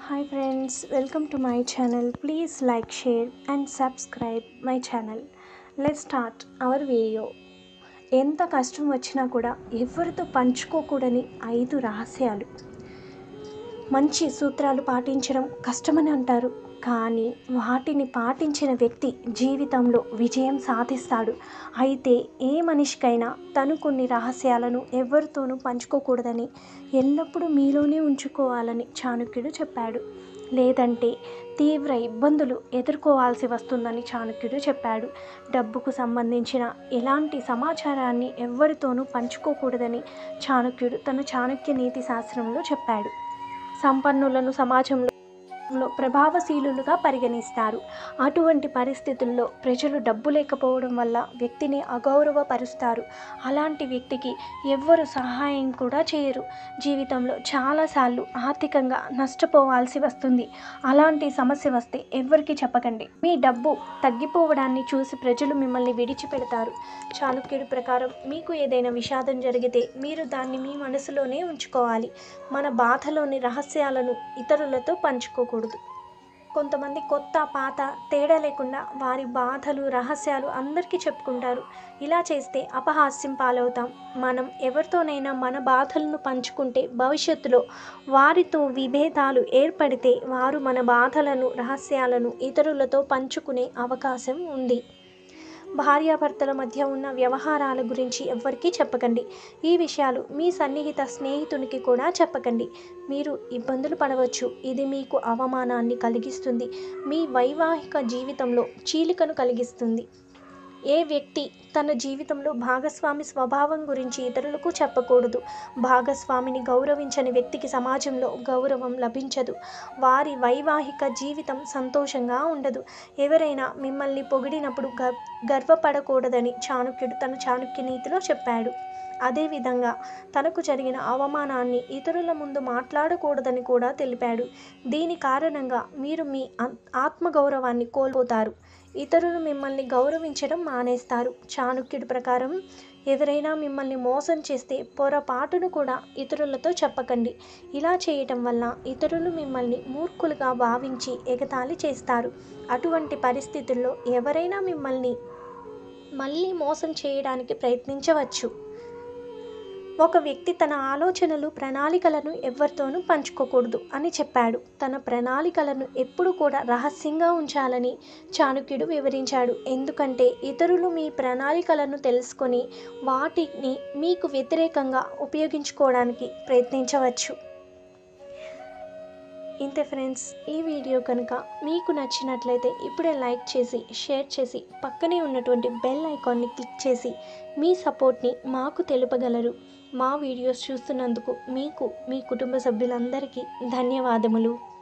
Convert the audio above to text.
hi friends welcome to my channel please like share and subscribe my channel let start our video ఎంత కష్టం వచ్చినా కూడా ఎవరితో పంచుకోకూడని ఐదు రహస్యాలు మంచి సూత్రాలు పాటించడం కష్టమని అంటారు కానీ వాటిని పాటించిన వ్యక్తి జీవితంలో విజయం సాధిస్తాడు అయితే ఏ మనిషికైనా తను కొన్ని రహస్యాలను ఎవరితోనూ పంచుకోకూడదని ఎల్లప్పుడూ మీలోనే ఉంచుకోవాలని చాణక్యుడు చెప్పాడు లేదంటే తీవ్ర ఇబ్బందులు ఎదుర్కోవాల్సి వస్తుందని చాణక్యుడు చెప్పాడు డబ్బుకు సంబంధించిన ఎలాంటి సమాచారాన్ని ఎవరితోనూ పంచుకోకూడదని చాణక్యుడు తన చాణక్య నీతి శాస్త్రంలో చెప్పాడు సంపన్నులను సమాజంలో లో ప్రభావశీలులుగా పరిగణిస్తారు అటువంటి పరిస్థితుల్లో ప్రజలు డబ్బు లేకపోవడం వల్ల వ్యక్తిని అగౌరవపరుస్తారు అలాంటి వ్యక్తికి ఎవ్వరు సహాయం కూడా చేయరు జీవితంలో చాలాసార్లు ఆర్థికంగా నష్టపోవాల్సి వస్తుంది అలాంటి సమస్య వస్తే ఎవ్వరికి చెప్పకండి మీ డబ్బు తగ్గిపోవడాన్ని చూసి ప్రజలు మిమ్మల్ని విడిచిపెడతారు చాళుక్యుడి ప్రకారం మీకు ఏదైనా విషాదం జరిగితే మీరు దాన్ని మీ మనసులోనే ఉంచుకోవాలి మన బాధలోని రహస్యాలను ఇతరులతో పంచుకోకూడదు కొంతమంది కొత్త పాత తేడా లేకుండా వారి బాధలు రహస్యాలు అందరికీ చెప్పుకుంటారు ఇలా చేస్తే అపహాస్యం పాలవుతాం మనం ఎవరితోనైనా మన బాధలను పంచుకుంటే భవిష్యత్తులో వారితో విభేదాలు ఏర్పడితే వారు మన బాధలను రహస్యాలను ఇతరులతో పంచుకునే అవకాశం ఉంది భార్యాభర్తల మధ్య ఉన్న వ్యవహారాల గురించి ఎవ్వరికీ చెప్పకండి ఈ విషయాలు మీ సన్నిహిత స్నేహితునికి కూడా చెప్పకండి మీరు ఇబ్బందులు పడవచ్చు ఇది మీకు అవమానాన్ని కలిగిస్తుంది మీ వైవాహిక జీవితంలో చీలికను కలిగిస్తుంది ఏ వ్యక్తి తన జీవితంలో భాగస్వామి స్వభావం గురించి ఇతరులకు చెప్పకూడదు భాగస్వామిని గౌరవించని వ్యక్తికి సమాజంలో గౌరవం లభించదు వారి వైవాహిక జీవితం సంతోషంగా ఉండదు ఎవరైనా మిమ్మల్ని పొగిడినప్పుడు గ గర్వపడకూడదని చాణక్యుడు తన చాణక్య నీతిలో చెప్పాడు అదేవిధంగా తనకు జరిగిన అవమానాన్ని ఇతరుల ముందు మాట్లాడకూడదని కూడా తెలిపాడు దీని కారణంగా మీరు మీ ఆత్మగౌరవాన్ని కోల్పోతారు ఇతరులు మిమ్మల్ని గౌరవించడం మానేస్తారు చాణక్యుడి ప్రకారం ఎవరైనా మిమ్మల్ని మోసం చేస్తే పొరపాటును కూడా ఇతరులతో చెప్పకండి ఇలా చేయటం వల్ల ఇతరులు మిమ్మల్ని మూర్ఖులుగా భావించి ఎగతాళి చేస్తారు అటువంటి పరిస్థితుల్లో ఎవరైనా మిమ్మల్ని మళ్ళీ మోసం చేయడానికి ప్రయత్నించవచ్చు ఒక వ్యక్తి తన ఆలోచనలు ప్రణాళికలను ఎవరితోనూ పంచుకోకూడదు అని చెప్పాడు తన ప్రణాళికలను ఎప్పుడు కూడా రహస్యంగా ఉంచాలని చాణక్యుడు వివరించాడు ఎందుకంటే ఇతరులు మీ ప్రణాళికలను తెలుసుకొని వాటిని మీకు వ్యతిరేకంగా ఉపయోగించుకోవడానికి ప్రయత్నించవచ్చు ఇంతే ఫ్రెండ్స్ ఈ వీడియో కనుక మీకు నచ్చినట్లయితే ఇప్పుడే లైక్ చేసి షేర్ చేసి పక్కనే ఉన్నటువంటి బెల్ ఐకాన్ని క్లిక్ చేసి మీ సపోర్ట్ని మాకు తెలుపగలరు మా వీడియోస్ చూస్తున్నందుకు మీకు మీ కుటుంబ సభ్యులందరికీ ధన్యవాదములు